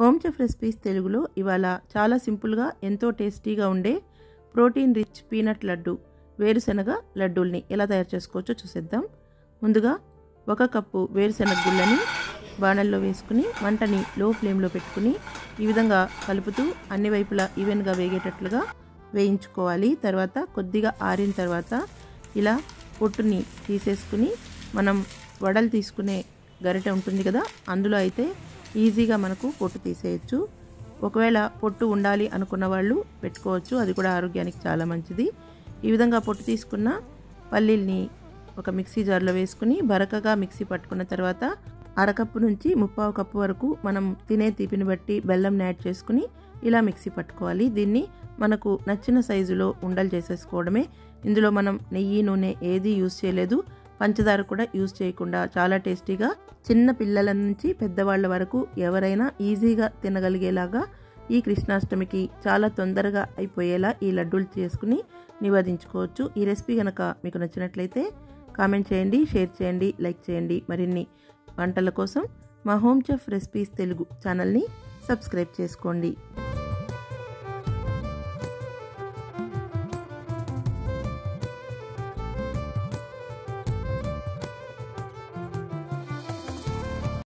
home chef recipes తెలుగులో ఇవాళ చాలా సింపుల్గా ఎంతో టేస్టీగా ఉండే ప్రోటీన్ రిచ్ పీనట్ లడ్డు వేరుశనగ లడ్డూల్ని ఎలా తయారు చేసుకోవచ్చో చూసేద్దాం ముందుగా ఒక కప్పు వేరుశనగ గుళ్ళని బాణల్లో వేసుకుని మంటని లో ఫ్లేమ్లో పెట్టుకుని ఈ విధంగా కలుపుతూ అన్ని వైపులా ఈవెన్గా వేగేటట్లుగా వేయించుకోవాలి తర్వాత కొద్దిగా ఆరిన తర్వాత ఇలా పొట్టుని తీసేసుకుని మనం వడలు తీసుకునే గరిటె ఉంటుంది కదా అందులో అయితే ఈజీగా మనకు పొట్టు తీసేయచ్చు ఒకవేళ పొట్టు ఉండాలి అనుకున్న వాళ్ళు పెట్టుకోవచ్చు అది కూడా ఆరోగ్యానికి చాలా మంచిది ఈ విధంగా పొట్టు తీసుకున్న పల్లీల్ని ఒక మిక్సీ జార్లో వేసుకుని బరకగా మిక్సీ పట్టుకున్న తర్వాత అరకప్పు నుంచి ముప్పావు కప్పు వరకు మనం తినే తీపిని బట్టి బెల్లం యాడ్ చేసుకుని ఇలా మిక్సీ పట్టుకోవాలి దీన్ని మనకు నచ్చిన సైజులో ఉండలు చేసేసుకోవడమే ఇందులో మనం నెయ్యి నూనె ఏది యూజ్ చేయలేదు పంచదార కూడా యూజ్ చేయకుండా చాలా టేస్టీగా చిన్న పిల్లల నుంచి పెద్దవాళ్ళ వరకు ఎవరైనా ఈజీగా తినగలిగేలాగా ఈ కృష్ణాష్టమికి చాలా తొందరగా అయిపోయేలా ఈ లడ్డూలు చేసుకుని నివేదించుకోవచ్చు ఈ రెసిపీ కనుక మీకు నచ్చినట్లయితే కామెంట్ చేయండి షేర్ చేయండి లైక్ చేయండి మరిన్ని వంటల కోసం మా హోమ్ చెఫ్ రెసిపీస్ తెలుగు ఛానల్ని సబ్స్క్రైబ్ చేసుకోండి